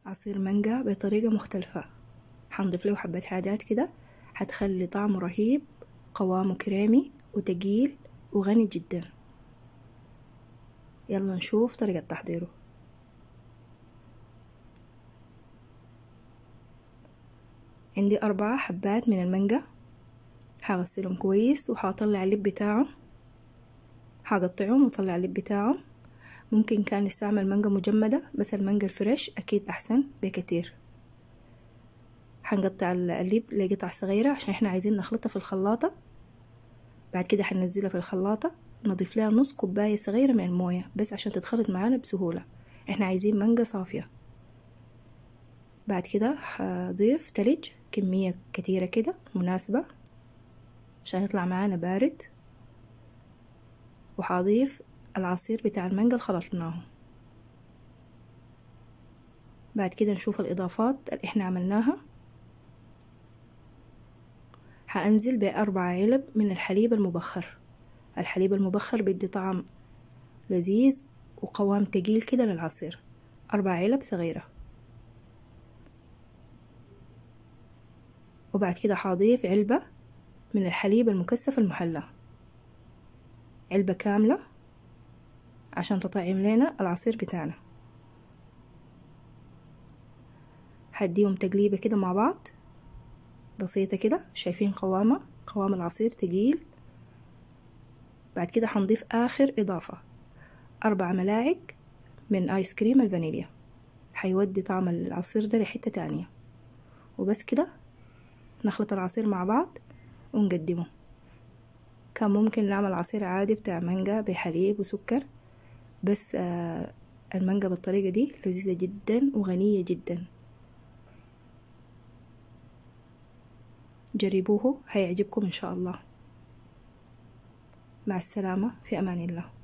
عصير مانجا بطريقة مختلفة حنضيف له حبة حاجات كده حتخلي طعمه رهيب قوامه كريمي وتقيل وغني جدا يلا نشوف طريقة تحضيره عندي أربعة حبات من المانجا حغسلهم كويس وحاطلع اللب بتاعهم حقطعهم وطلع اللب بتاعهم ممكن كان نستعمل مانجا مجمدة بس المانجا الفريش أكيد أحسن بكتير حنقطع اللب لقطع صغيرة عشان احنا عايزين نخلطها في الخلاطة بعد كده حننزلها في الخلاطة نضيف لها نص كوباية صغيرة من الموية بس عشان تتخلط معانا بسهولة احنا عايزين مانجا صافية بعد كده هضيف تلج كمية كتيرة كده مناسبة عشان يطلع معانا بارد وحضيف العصير بتاع المانجا اللي خلطناه بعد كده نشوف الإضافات اللي احنا عملناها حأنزل بأربع علب من الحليب المبخر الحليب المبخر بيدي طعم لذيذ وقوام تقيل كده للعصير أربع علب صغيرة وبعد كده حاضيف علبة من الحليب المكثف المحلى علبة كاملة عشان تطعم لنا العصير بتاعنا هديهم تقليبة كده مع بعض بسيطة كده شايفين قوامة قوام العصير تقيل بعد كده هنضيف آخر إضافة أربع ملاعق من آيس كريم الفانيليا هيودي طعم العصير ده لحتة تانية وبس كده نخلط العصير مع بعض ونقدمه كان ممكن نعمل عصير عادي بتاع مانجا بحليب وسكر بس آه المانجا بالطريقة دي لذيذة جدا وغنية جدا جربوه هيعجبكم إن شاء الله مع السلامة في أمان الله